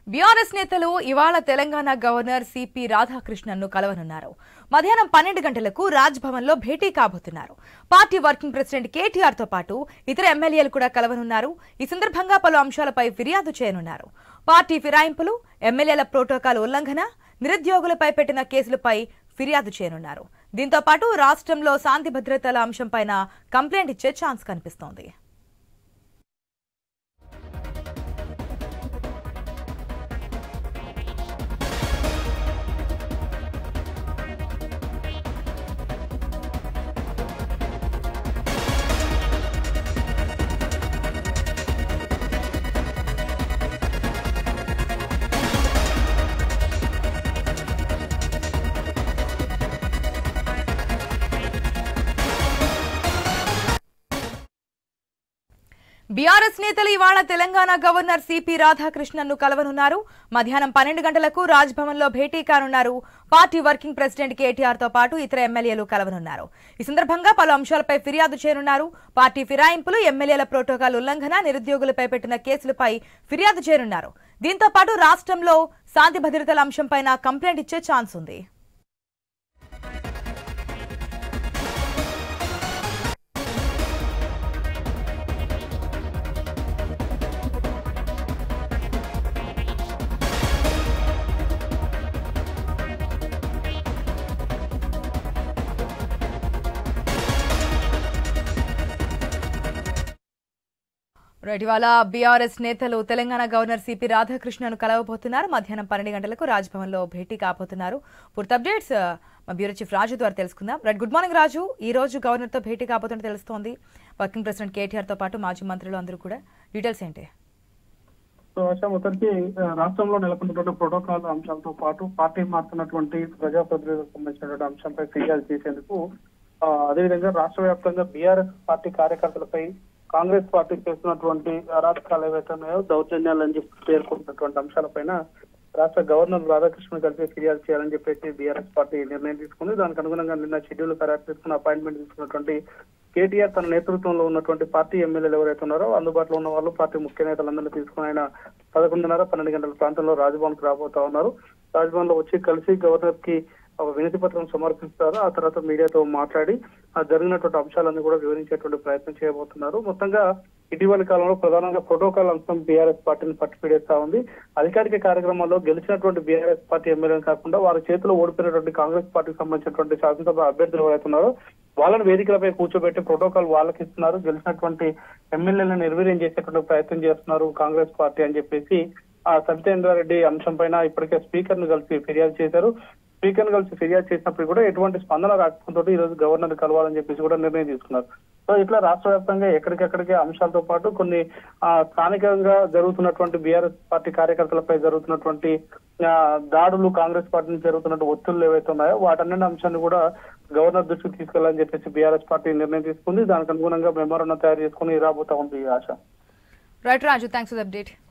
BRS నేతలు ఇవాళ Telangana governor CP రాధాకృష్ణన్ను కలవనున్నారు మధ్యాహ్నం పన్నెండు గంటలకు రాజ్ భవన్ లో భేటీ కాబోతున్నారు పార్టీ వర్కింగ్ ప్రెసిడెంట్ కేటీఆర్ తో పాటు ఇతర ఎమ్మెల్యేలు కూడా కలవనున్నారు ఈ సందర్భంగా పలు అంశాలపై ఫిర్యాదు చేయనున్నారు పార్టీ ఫిరాయింపులు ఎమ్మెల్యేల ప్రోటోకాల్ ఉల్లంఘన నిరుద్యోగులపై పెట్టిన కేసులపై ఫిర్యాదు చేయనున్నారు దీంతో పాటు రాష్ట్రంలో శాంతి భద్రతల అంశంపైన కంప్లైంట్ ఇచ్చే ఛాన్స్ కనిపిస్తోంది బీఆర్ఎస్ నేతలు ఇవాళ తెలంగాణ గవర్నర్ సిపి రాధాకృష్ణన్ను కలవనున్నారు మధ్యాహ్నం పన్నెండు గంటలకు రాజ్ భవన్ లో భేటీ కానున్నారు పార్టీ వర్కింగ్ ప్రెసిడెంట్ కేటీఆర్ తో పాటు ఇతర ఎమ్మెల్యేలు కలవనున్నారు ఈ సందర్భంగా పలు అంశాలపై ఫిర్యాదు చేయనున్నారు పార్టీ ఫిరాయింపులు ఎమ్మెల్యేల ప్రోటోకాల్ ఉల్లంఘన నిరుద్యోగులపై పెట్టిన కేసులపై ఫిర్యాదు చేయనున్నారు దీంతో పాటు రాష్ట్రంలో శాంతి భద్రతల అంశంపైన కంప్లైంట్ ఇచ్చే ఛాన్స్ ఉంది రైట్ ఇవాళ బీఆర్ఎస్ నేతలు తెలంగాణ గవర్నర్ సిపి రాధాకృష్ణను కలవబోతున్నారు మధ్యాహ్నం పన్నెండు గంటలకు రాజ్భవన్ లో భేటీ కాబోతున్నారు పూర్తి అప్డేట్స్ ఆ, మా బ్యూరో చీఫ్ రాజు ద్వారా తెలుసుకుందాం రైట్ గుడ్ మార్నింగ్ రాజు ఈ రోజు గవర్నర్ తో భేటీ కాబోతున్నట్టు తెలుస్తోంది వర్కింగ్ ప్రెసిడెంట్ కేటీఆర్ తో పాటు మాజీ మంత్రులు అందరూ కూడా డీటెయిల్స్ ఏంటి సో ఆశ మొత్తానికి ఆ, రాష్ట్రంలో నెలకొన్నటువంటి ప్రోటోకాల్ అంశాలతో పాటు పార్టీ మారుతున్నటువంటి ప్రజాప్రతినిధులకు సంబంధించినటువంటి అంశంపై ఫిర్యాదు చేసేందుకు ఆ, అదేవిధంగా రాష్ట్ర వ్యాప్తంగా బీఆర్ఎస్ పార్టీ కార్యకర్తలపై కాంగ్రెస్ పార్టీ చేస్తున్నటువంటి అరాచకాలు ఏవైతే ఉన్నాయో దౌర్జన్యాలని చెప్పి పేర్కొంటున్నటువంటి అంశాలపైన రాష్ట్ర గవర్నర్ రాధాకృష్ణ కలిసి ఫిర్యాదు చేయాలని చెప్పేసి బీఆర్ఎస్ పార్టీ నిర్ణయం తీసుకుంది దానికి అనుగుణంగా నిన్న షెడ్యూల్ ఖరారు చేసుకున్న అపాయింట్మెంట్ తీసుకున్నటువంటి కేటీఆర్ తన నేతృత్వంలో ఉన్నటువంటి పార్టీ ఎమ్మెల్యేలు ఎవరైతే ఉన్నారో అందుబాటులో ఉన్న వాళ్ళు పార్టీ ముఖ్య నేతలందరినీ తీసుకుని ఆయన పదకొండున్నర పన్నెండు గంటల ప్రాంతంలో రాజ్భవన్ కు రాబోతా ఉన్నారు రాజ్భవన్ లో వచ్చి కలిసి గవర్నర్ కి ఒక వినతి పత్రం సమర్పిస్తారు ఆ తర్వాత మీడియాతో మాట్లాడి ఆ జరిగినటువంటి అంశాలన్నీ కూడా వివరించేటువంటి ప్రయత్నం చేయబోతున్నారు మొత్తంగా ఇటీవలి కాలంలో ప్రధానంగా ప్రోటోకాల్ అంశం బీఆర్ఎస్ పార్టీని పట్టుపిడేస్తా ఉంది అధికారిక కార్యక్రమాల్లో గెలిచినటువంటి బీఆర్ఎస్ పార్టీ ఎమ్మెల్యేలు కాకుండా వారి చేతిలో ఓడిపోయినటువంటి కాంగ్రెస్ పార్టీకి సంబంధించినటువంటి శాసనసభ అభ్యర్థులు ఎవరైతే ఉన్నారో వాళ్ళని వేదికలపై కూర్చోబెట్టి ప్రోటోకాల్ వాళ్ళకి ఇస్తున్నారు గెలిచినటువంటి ఎమ్మెల్యేలను నిర్వీర్యం చేసేటువంటి ప్రయత్నం చేస్తున్నారు కాంగ్రెస్ పార్టీ అని చెప్పేసి ఆ సత్యేంద్రారెడ్డి అంశం పైన ఇప్పటికే స్పీకర్ ను కలిసి ఫిర్యాదు చేశారు స్పీకర్ ను కలిసి ఫిర్యాదు చేసినప్పుడు కూడా ఎటువంటి స్పందన రాకపోతే ఈ రోజు గవర్నర్ కలవాలని చెప్పేసి కూడా నిర్ణయం తీసుకున్నారు సో ఇట్లా రాష్ట్ర వ్యాప్తంగా ఎక్కడికెక్కడికి అంశాలతో పాటు కొన్ని ఆ, స్థానికంగా జరుగుతున్నటువంటి బీఆర్ఎస్ పార్టీ కార్యకర్తలపై జరుగుతున్నటువంటి ఆ, దాడులు కాంగ్రెస్ పార్టీ నుంచి జరుగుతున్నటువంటి ఒత్తిళ్లు ఏవైతే ఉన్నాయో వాటన్నిటి అంశాన్ని కూడా గవర్నర్ దృష్టికి తీసుకెళ్లాలని చెప్పేసి బీఆర్ఎస్ పార్టీ నిర్ణయం తీసుకుంది దానికి అనుగుణంగా మెమోరాండం తయారు చేసుకుని రాబోతా ఉంది ఈ ఆశ right Raju thanks for the update